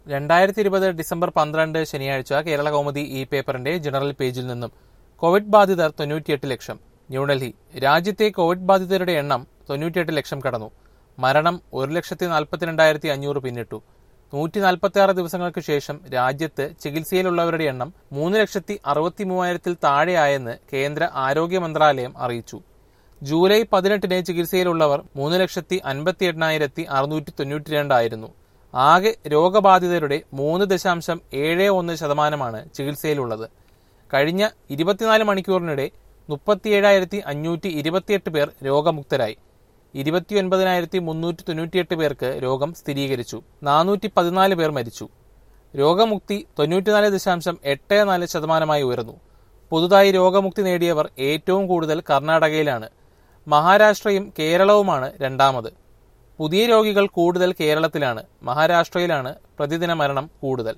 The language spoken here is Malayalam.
രണ്ടായിരത്തി ഇരുപത് ഡിസംബർ പന്ത്രണ്ട് ശനിയാഴ്ച കേരള കൗമുദി ഇ പേപ്പറിന്റെ ജനറൽ പേജിൽ നിന്നും കോവിഡ് ബാധിതർ തൊണ്ണൂറ്റിയെട്ട് ലക്ഷം ന്യൂഡൽഹി രാജ്യത്തെ കോവിഡ് ബാധിതരുടെ എണ്ണം തൊണ്ണൂറ്റിയെട്ട് ലക്ഷം കടന്നു മരണം ഒരു ലക്ഷത്തി നാൽപ്പത്തിരണ്ടായിരത്തി അഞ്ഞൂറ് പിന്നിട്ടു നൂറ്റി നാൽപ്പത്തി ആറ് ദിവസങ്ങൾക്ക് ശേഷം രാജ്യത്ത് ചികിത്സയിലുള്ളവരുടെ എണ്ണം മൂന്ന് ലക്ഷത്തി അറുപത്തി മൂവായിരത്തിൽ താഴെയായെന്ന് കേന്ദ്ര ആരോഗ്യ മന്ത്രാലയം അറിയിച്ചു ജൂലൈ പതിനെട്ടിന് ചികിത്സയിലുള്ളവർ മൂന്ന് ലക്ഷത്തി അൻപത്തി എണ്ണായിരത്തി അറുന്നൂറ്റി തൊണ്ണൂറ്റി രണ്ടായിരുന്നു ആകെ രോഗബാധിതരുടെ മൂന്ന് ദശാംശം ഏഴ് ഒന്ന് ശതമാനമാണ് ചികിത്സയിലുള്ളത് കഴിഞ്ഞ ഇരുപത്തിനാല് മണിക്കൂറിനിടെ മുപ്പത്തിയേഴായിരത്തി അഞ്ഞൂറ്റി ഇരുപത്തിയെട്ട് പേർ രോഗമുക്തരായി ഇരുപത്തിയൊൻപതിനായിരത്തി മുന്നൂറ്റി തൊണ്ണൂറ്റിയെട്ട് പേർക്ക് രോഗം സ്ഥിരീകരിച്ചു നാനൂറ്റി പതിനാല് പേർ മരിച്ചു രോഗമുക്തി തൊണ്ണൂറ്റിനാല് ദശാംശം എട്ട് നാല് ശതമാനമായി ഉയർന്നു പുതുതായി രോഗമുക്തി നേടിയവർ ഏറ്റവും കൂടുതൽ കർണാടകയിലാണ് മഹാരാഷ്ട്രയും കേരളവുമാണ് രണ്ടാമത് പുതിയ രോഗികൾ കൂടുതൽ കേരളത്തിലാണ് മഹാരാഷ്ട്രയിലാണ് പ്രതിദിന മരണം കൂടുതൽ